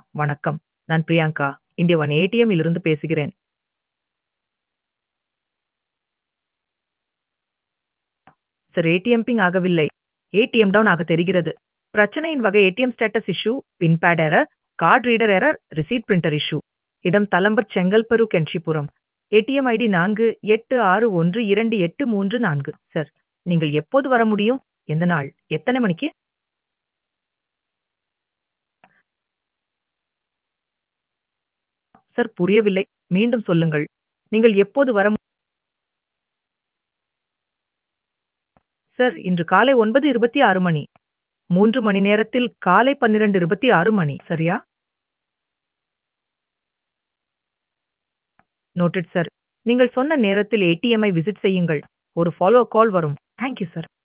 வணக்கம். நான் பிரியங்கா. இந்திய ஒன் ஏடிஎம் இலிருந்து பேசுகிறேன். சார் ஏடிஎம் பிங் ஆகவில்லை. ஏடிஎம் டவுன் ஆக தெரிகிறது. பிரச்சனையின் வகை ATM status issue, pin pad error, card reader error, receipt printer issue. இடம் தலம்பர் செங்கல்பரு கென்ஷிபுரம். ATM ID 48612834. சார், நீங்கள் எப்போது வர முடியும்? எந்த நாள்? எத்தனை மணிக்கு? சார் புரியவில்லை. மீண்டும் சொல்லுங்கள். நீங்கள் எப்போது வர மு சார், இன்று காலை 9:26 மணி. 3 மணி நேரத்தில் காலை 12:26 மணி. சரியா? Noted sir. நீங்கள் சொன்ன நேரத்தில் ஏடிஎம் ஐ விசிட் செய்யுங்கள். ஒரு ஃபாலோ கால் வரும். Thank you sir.